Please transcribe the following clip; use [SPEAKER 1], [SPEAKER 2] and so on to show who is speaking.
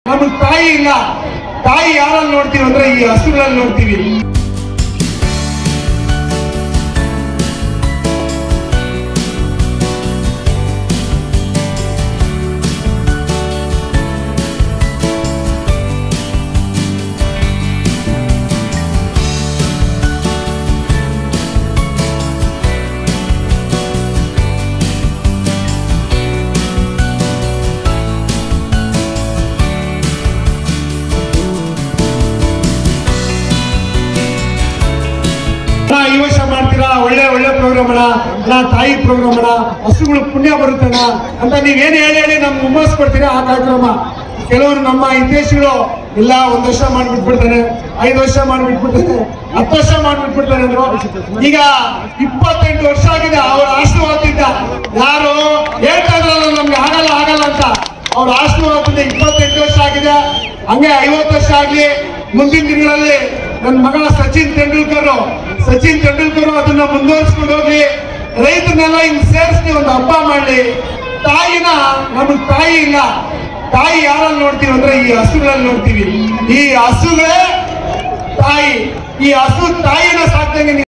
[SPEAKER 1] ನಮಗ್ ತಾಯಿ ಇಲ್ಲ ತಾಯಿ ಯಾರಲ್ಲಿ ನೋಡ್ತೀವಿ ಅಂದ್ರೆ ಈ ಹಸುಗಳಲ್ಲಿ ನೋಡ್ತೀವಿ ನಾ ಈ ವರ್ಷ ಮಾಡ್ತೀರಾ ಒಳ್ಳೆ ಒಳ್ಳೆ ಪ್ರೋಗ್ರಾಮ್ ಅಣ್ಣ ನಾ ತಾಯಿ ಪ್ರೋಗ್ರಾಮ್ ಅಣ್ಣ ಹಸುಗಳು ಪುಣ್ಯ ಬರುತ್ತಣ್ಣ ಅಂತ ನೀವೇನ್ ಹೇಳಿ ಹೇಳಿ ನಮ್ಗೆ ಹುಮ್ಮಸ್ ಕೊಡ್ತೀರಾ ಆ ಕಾರ್ಯಕ್ರಮ ಕೆಲವರು ನಮ್ಮ ಹಿತೇಶಿಗಳು ಇಲ್ಲ ಒಂದ್ ವರ್ಷ ಮಾಡ್ಬಿಟ್ಬಿಡ್ತಾನೆ ಐದು ವರ್ಷ ಮಾಡ್ಬಿಟ್ಬಿಡ್ತಾನೆ ಹತ್ತು ವರ್ಷ ಮಾಡ್ಬಿಟ್ಬಿಡ್ತಾನೆ ಅಂದ್ರು ಈಗ ಇಪ್ಪತ್ತೆಂಟು ವರ್ಷ ಆಗಿದೆ ಅವ್ರ ಆಶೀರ್ವಾದದಿಂದ ಯಾರು ಹೇಳ್ತಾ ಇದ್ರಲ್ಲ ನಮ್ಗೆ ಆಗಲ್ಲ ಆಗಲ್ಲ ಅಂತ ಅವ್ರ ಆಶೀರ್ವಾದದಿಂದ ಇಪ್ಪತ್ತೆಂಟು ವರ್ಷ ಆಗಿದೆ ಹಂಗೆ ಐವತ್ತು ವರ್ಷ ಆಗ್ಲಿ ಮುಂದಿನ ದಿನಗಳಲ್ಲಿ ನನ್ನ ಮಗ ಸಚಿನ್ ತೆಂಡೂಲ್ಕರ್ ಸಚಿನ್ ತೆಂಡೂಲ್ಕರ್ ಅದನ್ನ ಮುಂದುವರಿಸ್ಕೊಂಡು ಹೋಗ್ಲಿ ರೈತರನ್ನೆಲ್ಲ ಹಿಂಗ್ ಸೇರಿಸಿ ಒಂದು ಹಬ್ಬ ಮಾಡ್ಲಿ ತಾಯಿನ ನಮಗ್ ತಾಯಿ ಇಲ್ಲ ತಾಯಿ ಯಾರಲ್ಲಿ ನೋಡ್ತೀವಿ ಅಂದ್ರೆ ಈ ಹಸುಗಳಲ್ಲಿ ನೋಡ್ತೀವಿ ಈ ಹಸುಗಳೇ ತಾಯಿ ಈ ಹಸು ತಾಯಿನ ಸಾಕ್ದಂಗೆ